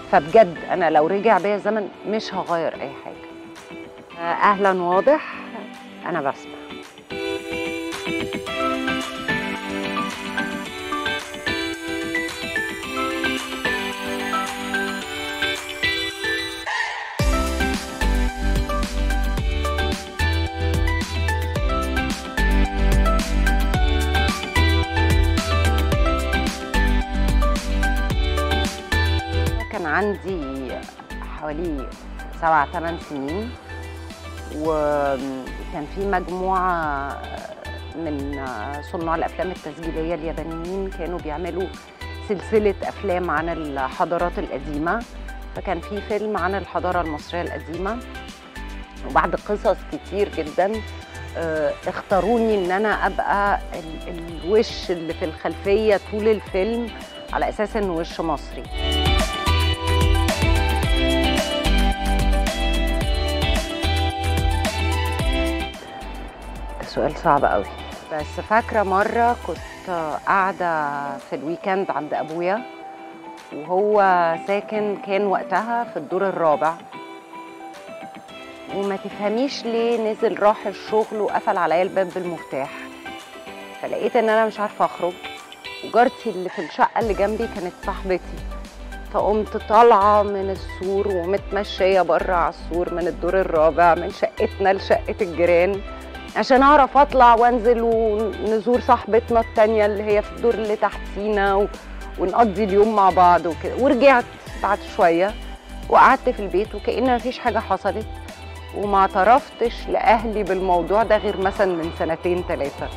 فبجد انا لو رجع بيا الزمن مش هغير اي حاجه اهلا واضح انا بسمع كان عندي حوالي سبع ثمان سنين وكان في مجموعة من صناع الأفلام التسجيلية اليابانيين كانوا بيعملوا سلسلة أفلام عن الحضارات القديمة فكان في فيلم عن الحضارة المصرية القديمة وبعد قصص كتير جدا آه، اختاروني ان انا ابقى ال- الوش اللي في الخلفية طول الفيلم على اساس انه وش مصري ده سؤال صعب قوي بس فاكرة مرة كنت قاعدة في الويكند عند أبويا وهو ساكن كان وقتها في الدور الرابع وما تفهميش ليه نزل راح الشغل وقفل عليا الباب بالمفتاح فلقيت ان انا مش عارفه اخرج وجارتي اللي في الشقه اللي جنبي كانت صاحبتي فقمت طالعه من السور ومتمشيه بره على السور من الدور الرابع من شقتنا لشقه الجيران عشان اعرف اطلع وانزل ونزور صاحبتنا التانية اللي هي في الدور اللي تحتينا و... ونقضي اليوم مع بعض وكده ورجعت بعد شويه وقعدت في البيت وكأن مفيش حاجه حصلت وما اعترفتش لاهلي بالموضوع ده غير مثلا من سنتين ثلاثه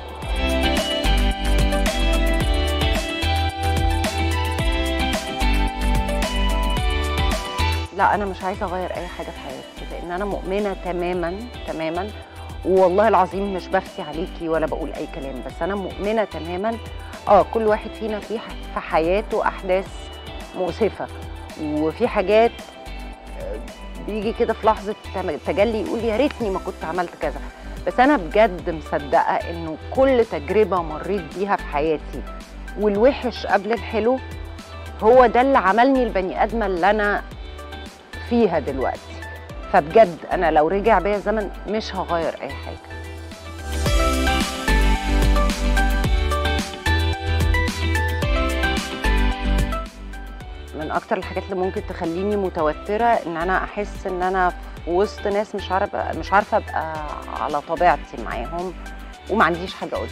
لا انا مش عايزه اغير اي حاجه في حياتي لان انا مؤمنه تماما تماما والله العظيم مش بفتي عليكي ولا بقول اي كلام بس انا مؤمنه تماما اه كل واحد فينا في ح- في حياته احداث مؤسفه وفي حاجات آه، بيجي كده في لحظه تم- تجلي يقول يا ريتني ما كنت عملت كذا بس انا بجد مصدقه انه كل تجربه مريت بيها في حياتي والوحش قبل الحلو هو ده اللي عملني البني ادمه اللي انا فيها دلوقتي فبجد انا لو رجع بيا الزمن مش هغير اي حاجه من اكتر الحاجات اللي ممكن تخليني متوتره ان انا احس ان انا في وسط ناس مش عارفه مش عارفه ابقى على طبيعتي معاهم وما عنديش حاجه اقولها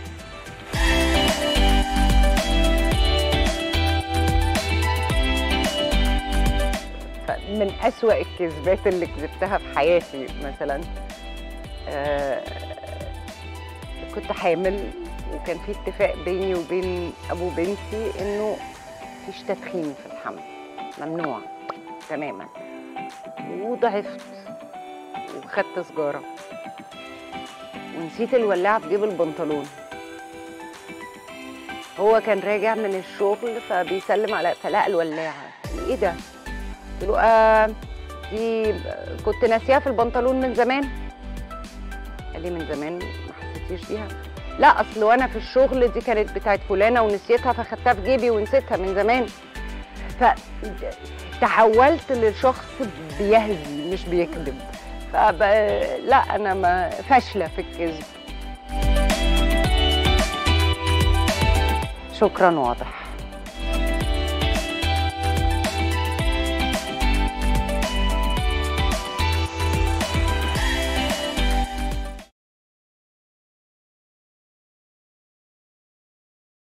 من أسوأ الكذبات اللي كذبتها في حياتي مثلا آه، كنت حامل وكان في اتفاق بيني وبين أبو بنتي إنه مفيش تدخين في الحمل ممنوع تماما وضعفت وخدت سجارة ونسيت الولاعة في جيب البنطلون هو كان راجع من الشغل فبيسلم على فلقى الولاعة ايه ده؟ قلت له آه دي كنت ناسيها في البنطلون من زمان قال لي من زمان ما حسيتيش بيها لا اصل وانا في الشغل دي كانت بتاعت فلانه ونسيتها فخدتها في جيبي ونسيتها من زمان فتحولت لشخص بيهزي مش بيكذب فب... لا انا ما فاشله في الكذب شكرا واضح